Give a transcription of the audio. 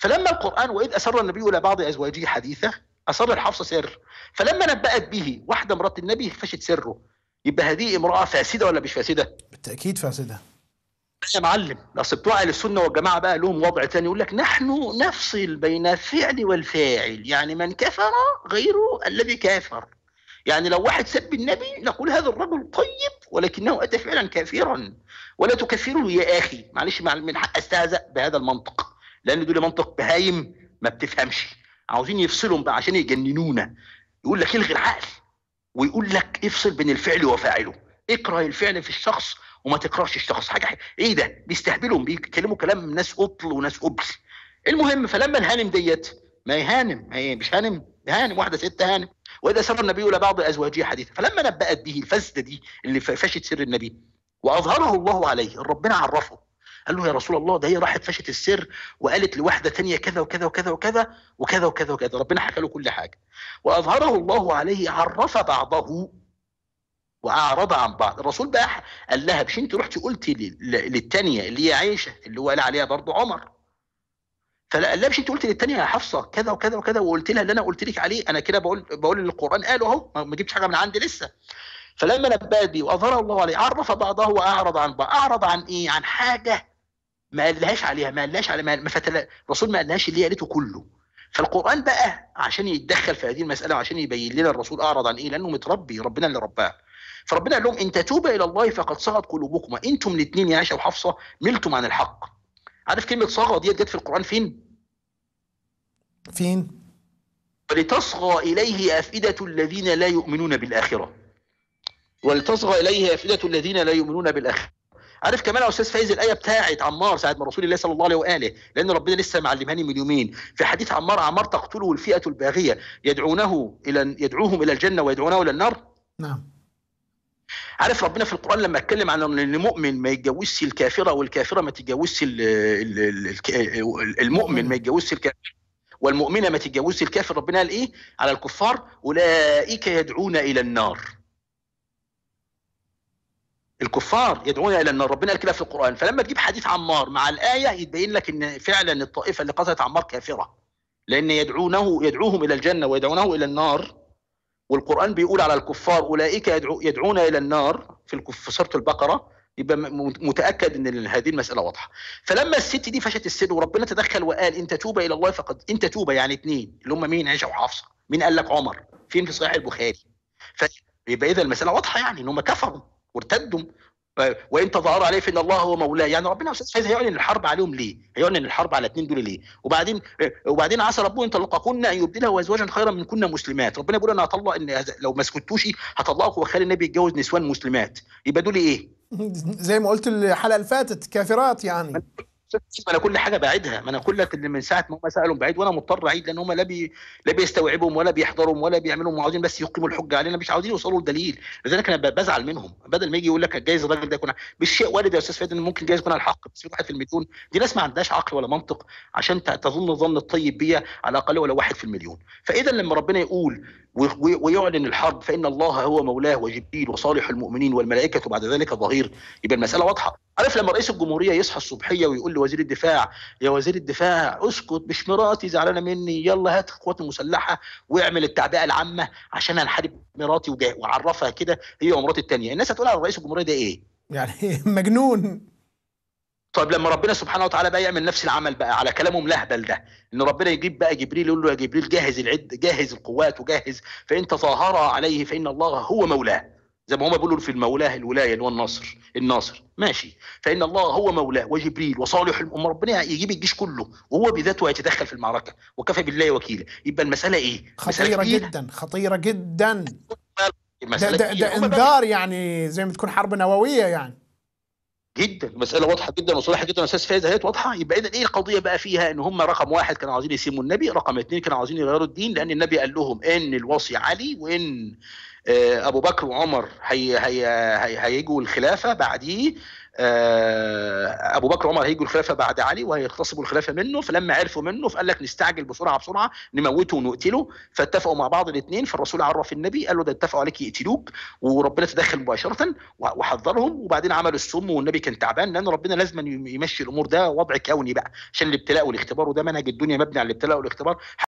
فلما القران واذ اسر النبي الى بعض ازواجه حديثه اصر الحفصه سر فلما نبأت به واحده مرات النبي فشت سره يبقى هذه امراه فاسده ولا مش فاسده؟ بالتاكيد فاسده يا معلم اصل بتوع اهل السنه والجماعه بقى لهم وضع ثاني يقول لك نحن نفصل بين الفعل والفاعل يعني من كفر غير الذي كافر يعني لو واحد سب النبي نقول هذا الرجل طيب ولكنه اتى فعلا كافرا ولا تكفره يا اخي معلش من حق استهزأ بهذا المنطق لان دول منطق بهايم ما بتفهمش عاوزين يفصلهم بقى عشان يجننونا يقول لك الغي العقل ويقول لك افصل بين الفعل وفاعله اكره الفعل في الشخص وما تكرهش الشخص حاجه ايه ده بيستهبلهم بيتكلموا كلام ناس قطل وناس قبل المهم فلما الهانم ديت ما هي هانم هي مش هانم هانم واحده ست هانم واذا سر النبي الى بعض ازواجه حديثا فلما نبأت به الفسده دي اللي فشت سر النبي واظهره الله عليه ربنا عرفه قال له يا رسول الله ده هي راحت فشت السر وقالت لواحده تانية كذا وكذا وكذا وكذا وكذا وكذا وكذا ربنا حكى له كل حاجه واظهره الله عليه عرف بعضه واعرض عن بعض الرسول بقى قال لها مش انت رحتي قلتي للثانيه اللي هي عائشه اللي هو قال عليها برضو عمر فلا لا مش انت قلت للثانيه يا حفصه كذا وكذا وكذا وقلت لها اللي انا قلت لك عليه انا كده بقول بقول اللي القران قاله اهو ما جبتش حاجه من عندي لسه فلما نبأت بي واظهره الله عليه عرف بعضه واعرض عن بعض اعرض عن ايه عن حاجه ما قالهاش عليها ما قالهاش على ما فتلا الرسول ما قالهاش اللي هي قالته كله فالقران بقى عشان يتدخل في هذه المساله وعشان يبين لنا الرسول اعرض عن ايه لانه متربي ربنا اللي رباه فربنا قال لهم ان تتوبا الى الله فقد صغت قلوبكما انتم الاثنين يا عائشه وحفصه ملتم عن الحق عارف كلمه صغى دي جت في القران فين فين ولتصغى اليه افئده الذين لا يؤمنون بالاخره ولتصغى اليه افئده الذين لا يؤمنون بالاخره عارف كمان يا استاذ فايز الايه بتاعت عمار ساعه ما رسول الله صلى الله عليه واله لان ربنا لسه معلماني من يومين في حديث عمار عمار تقتله الفئه الباغيه يدعونه الى يدعوهم الى الجنه ويدعونه الى النار نعم عارف ربنا في القران لما اتكلم عن ان المؤمن ما يتجوزش الكافره والكافره ما تتجوزش المؤمن ما يتجوزش الكافر والمؤمنه ما تتجوزش الكافر ربنا قال ايه على الكفار اولئك يدعون الى النار الكفار يدعون الى النار ربنا قال كده في القران فلما تجيب حديث عمار مع الايه يتبين لك ان فعلا الطائفه اللي قتلت عمار كافره لان يدعونه يدعوهم الى الجنه ويدعونه الى النار والقران بيقول على الكفار اولئك يدعو يدعون الى النار في في سوره البقره يبقى متاكد ان هذه المساله واضحه فلما الست دي فشت السر وربنا تدخل وقال ان تتوبا الى الله فقد ان تتوبا يعني اثنين اللي هم مين عائشه وحفصه مين قال لك عمر فين في صحيح البخاري فيبقى اذا المساله واضحه يعني ان هم كفروا وارتدوا وان تظاهر عليه فان الله هو مولاه يعني ربنا استاذ فايز هيعلن الحرب عليهم ليه؟ هيعلن الحرب على الاثنين دول ليه؟ وبعدين وبعدين عسى ربه ان طلقكن ان يبدله ازواجا خيرا من كن مسلمات ربنا بيقول انا هطلق ان لو ما سكتوش هطلقك واخلي النبي يتجوز نسوان مسلمات يبقى دول ايه؟ زي ما قلت الحلقه اللي فاتت كافرات يعني ما انا كل حاجه بعيدها ما انا اقول لك ان من ساعه ما هم سالوا بعيد وانا مضطر اعيد لان هم لا بي لا بيستوعبهم ولا بيحضرهم ولا بيعملوا عاوزين بس يقيموا الحجه علينا مش عاوزين يوصلوا لدليل لذلك انا بزعل منهم بدل ما يجي يقول لك جايز الراجل ده يكون مش شيء وارد يا استاذ فادي ان ممكن جايز يكون على الحق بس واحد في المليون دي ناس ما عندهاش عقل ولا منطق عشان تظن ظن الطيب بيا على الاقل ولا واحد في المليون فاذا لما ربنا يقول ويعلن الحرب فان الله هو مولاه وجبريل وصالح المؤمنين والملائكه بعد ذلك ظهير يبقى المساله واضحه عارف لما رئيس الجمهوريه يصحى الصبحيه ويقول لوزير الدفاع يا وزير الدفاع اسكت مش مراتي زعلانه مني يلا هات القوات المسلحه واعمل التعبئه العامه عشان هنحارب مراتي وعرفها كده هي ومراتي الثانيه الناس هتقول على رئيس الجمهوريه ده ايه يعني مجنون طيب لما ربنا سبحانه وتعالى بقى يعمل نفس العمل بقى على كلامهم لهبل ده ان ربنا يجيب بقى جبريل يقول له يا جبريل جهز العد جهز القوات وجهز فان تظاهر عليه فان الله هو مولاه زي ما هم بيقولوا في المولاه الولايه اللي هو الناصر الناصر ماشي فان الله هو مولاه وجبريل وصالح الامه ربنا يجيب الجيش كله وهو بذاته يتدخل في المعركه وكفى بالله وكيلا يبقى المساله ايه؟ خطيره جدا خطيره جدا ده, ده, ده انذار يعني زي ما تكون حرب نوويه يعني جدا المساله واضحه جدا وصريحه جدا استاذ فايز اهيت واضحه يبقى اذا ايه القضيه بقى فيها ان هم رقم واحد كانوا عاوزين يسموا النبي رقم اثنين كانوا عاوزين يغيروا الدين لان النبي قال لهم ان الوصي علي وان ابو بكر وعمر هي هي هي هيجوا الخلافه بعديه ابو بكر وعمر هيجوا الخلافه بعد علي وهيغتصبوا الخلافه منه فلما عرفوا منه فقال لك نستعجل بسرعه بسرعه نموته ونقتله فاتفقوا مع بعض الاثنين فالرسول عرف النبي قال له ده اتفقوا عليك يقتلوك وربنا تدخل مباشره وحذرهم وبعدين عملوا السم والنبي كان تعبان لان ربنا لازم يمشي الامور ده وضع كوني بقى عشان الابتلاء والاختبار وده منهج الدنيا مبني على الابتلاء والاختبار